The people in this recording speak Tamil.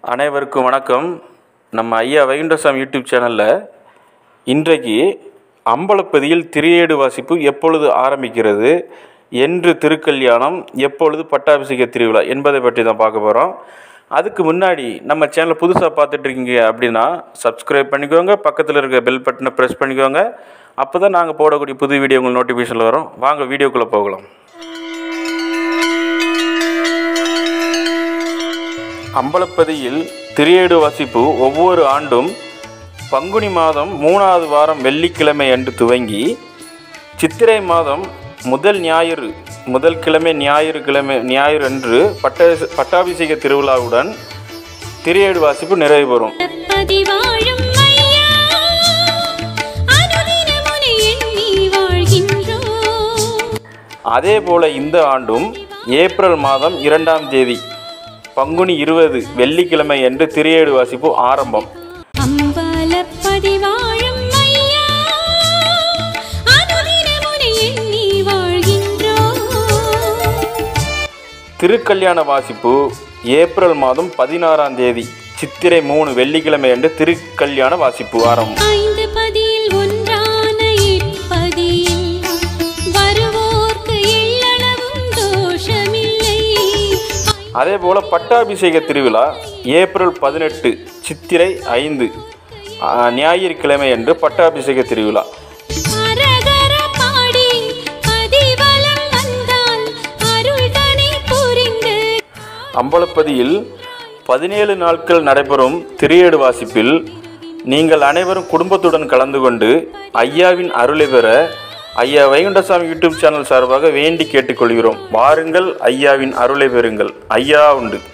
அனைவருக்கும் வணக்கம் நம்ம ஐயா வைகுண்டசாமி யூடியூப் சேனலில் இன்றைக்கு அம்பலப்பதியில் திரியேடு வாசிப்பு எப்பொழுது ஆரம்பிக்கிறது என்று திருக்கல்யாணம் எப்பொழுது பட்டாபிஷேக திருவிழா என்பதை பற்றி தான் பார்க்க போகிறோம் அதுக்கு முன்னாடி நம்ம சேனலை புதுசாக பார்த்துட்டு இருக்கீங்க அப்படின்னா சப்ஸ்கிரைப் பண்ணிக்கோங்க பக்கத்தில் இருக்க பெல் பட்டனை ப்ரெஸ் பண்ணிக்கோங்க அப்போ தான் நாங்கள் போடக்கூடிய புது வீடியோ உங்களுக்கு நோட்டிஃபிகேஷனில் வரும் வாங்க வீடியோக்குள்ளே போகலாம் அம்பலப்பதியில் திரியேடு வாசிப்பு ஒவ்வொரு ஆண்டும் பங்குனி மாதம் மூணாவது வாரம் வெள்ளிக்கிழமை அன்று துவங்கி சித்திரை மாதம் முதல் ஞாயிறு முதல் கிழமை ஞாயிறு கிழமை ஞாயிறு அன்று பட்ட பட்டாபிஷேக திருவிழாவுடன் திரியேடு வாசிப்பு நிறைவு பெறும் பதிவாழும் ஐயா அனுதினமுனை எண்ணி வாழ்கின்றோம் அதே போல இந்த ஆண்டும் ஏப்ரல் மாதம் இரண்டாம் தேதி பங்குனி இருபது வெள்ளிக்கிழமை அன்று திரியேடு வாசிப்பு ஆரம்பம் அம்பலப்பதிவாழும் ஐயா அனுதினமுனை எண்ணி வாழ்கின்றோம் திருக்கல்யாண வாசிப்பு ஏப்ரல் மாதம் பதினாறாம் தேதி சித்திரை மூணு வெள்ளிக்கிழமை அன்று திருக்கல்யாண வாசிப்பு ஆரம்பம் ஐந்து பதியில் ஒன்றான இப்பதியில் வருவோர்க்கு எள்ளளவும் தோஷமில்லை அதே போல் பட்டாபிஷேக திருவிழா ஏப்ரல் பதினெட்டு சித்திரை ஐந்து ஆ, ஞாயிற்றுக்கிழமை அன்று பட்டாபிஷேக திருவிழா அரகர பாடி பதிவலம் வந்தால் அருள் தனி புரிந்து அம்பலப்பதியில் பதினேழு நாட்கள் நடைபெறும் திரியேடு வாசிப்பில் நீங்கள் அனைவரும் குடும்பத்துடன் கலந்து கொண்டு ஐயாவின் அருளை பெற ஐயா வைகுண்டசாமி யூடியூப் சேனல் சார்பாக வேண்டி கேட்டுக்கொள்கிறோம் வாருங்கள் ஐயாவின் அருளை பெறுங்கள் ஐயா உண்டு